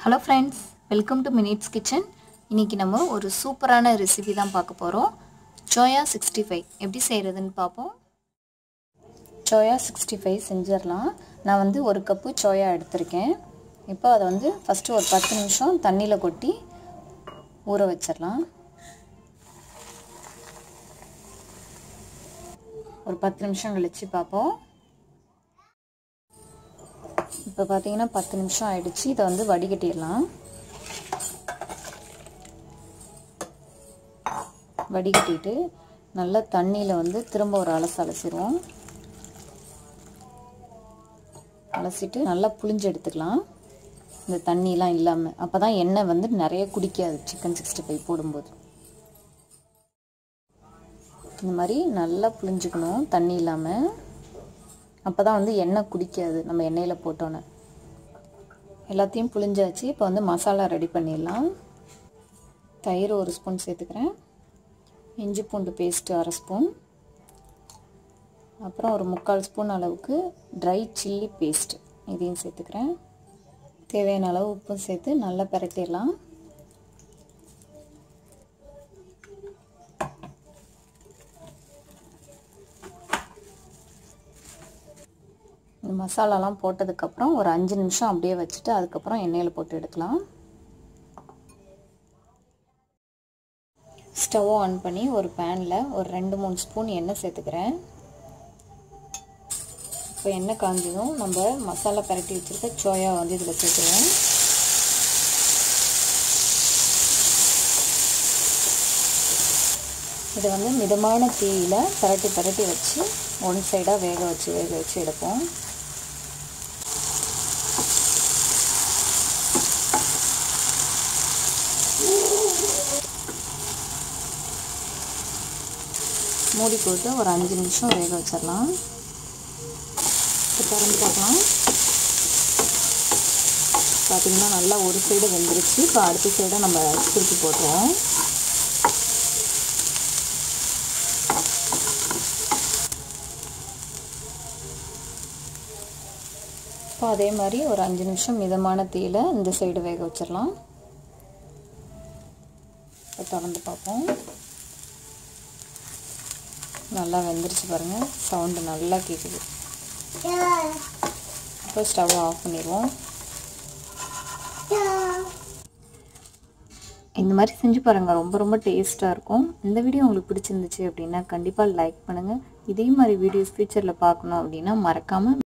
hello friends welcome to minutes kitchen இன்றைக்கி நம்ம ஒரு சூப்பரான ரெசிபி தான் பார்க்க போகிறோம் சோயா சிக்ஸ்டி ஃபைவ் எப்படி செய்கிறதுன்னு பார்ப்போம் சோயா சிக்ஸ்டி ஃபைவ் செஞ்சிடலாம் நான் வந்து ஒரு கப்பு சோயா எடுத்திருக்கேன் இப்போ அதை வந்து ஃபஸ்ட்டு ஒரு பத்து நிமிஷம் தண்ணியில் கொட்டி ஊற வச்சிடலாம் ஒரு பத்து நிமிஷம் கழித்து பார்ப்போம் இப்போ பார்த்தீங்கன்னா பத்து நிமிஷம் ஆயிடுச்சு இதை வந்து வடிகட்டிடலாம் வடிகட்டிட்டு நல்லா தண்ணியில் வந்து திரும்ப ஒரு அலசு அலசிடுவோம் அலசிட்டு நல்லா புளிஞ்சு எடுத்துக்கலாம் இந்த தண்ணிலாம் இல்லாமல் அப்போ தான் எண்ணெய் வந்து நிறைய குடிக்காது சிக்கன் சிக்ஸ்டி ஃபைவ் போடும்போது இந்த மாதிரி நல்லா புளிஞ்சுக்கணும் தண்ணி இல்லாமல் அப்போ தான் வந்து எண்ணெய் குடிக்காது நம்ம எண்ணெயில் போட்டோன்னே எல்லாத்தையும் புளிஞ்சாச்சு இப்போ வந்து மசாலா ரெடி பண்ணிடலாம் தயிர் ஒரு ஸ்பூன் சேர்த்துக்கிறேன் இஞ்சி பூண்டு பேஸ்ட்டு அரை ஸ்பூன் அப்புறம் ஒரு முக்கால் ஸ்பூன் அளவுக்கு ட்ரை சில்லி பேஸ்ட் இதையும் சேர்த்துக்கிறேன் தேவையான அளவு உப்பும் சேர்த்து நல்லா பரட்டிடலாம் இந்த மசாலாலாம் போட்டதுக்கப்புறம் ஒரு அஞ்சு நிமிஷம் அப்படியே வச்சுட்டு அதுக்கப்புறம் எண்ணெயில் போட்டு எடுக்கலாம் ஸ்டவ் ஆன் பண்ணி ஒரு பேனில் ஒரு ரெண்டு மூணு ஸ்பூன் எண்ணெய் சேர்த்துக்கிறேன் இப்போ எண்ணெய் காஞ்சதும் நம்ம மசாலா பரட்டி வச்சுருக்க சோயா வந்து இதில் சேர்த்துருவோம் இதை வந்து மிதமான தீயில் பரட்டி பரட்டி வச்சு ஒன் சைடாக வேக வச்சு வேக வச்சு எடுப்போம் மூடி போட்டு ஒரு அஞ்சு நிமிஷம் வேக வச்சிடலாம் இப்போ திறந்து பார்க்கலாம் பார்த்திங்கன்னா நல்லா ஒரு சைடு வெந்துருச்சு இப்போ அடுத்த சைடை நம்ம திருப்பி போட்டுருவோம் இப்போ அதே மாதிரி ஒரு அஞ்சு நிமிஷம் மிதமான தீயில் இந்த சைடு வேக வச்சிடலாம் இப்போ திறந்து பார்ப்போம் நல்லா வெந்துருச்சு பாருங்கள் சவுண்டு நல்லா கேட்குது இப்போ ஸ்டவ் ஆஃப் பண்ணிடுவோம் இந்த மாதிரி செஞ்சு பாருங்கள் ரொம்ப ரொம்ப டேஸ்ட்டாக இருக்கும் இந்த வீடியோ உங்களுக்கு பிடிச்சிருந்துச்சு அப்படின்னா கண்டிப்பாக லைக் பண்ணுங்கள் இதே மாதிரி வீடியோஸ் ஃப்யூச்சரில் பார்க்கணும் அப்படின்னா மறக்காமல்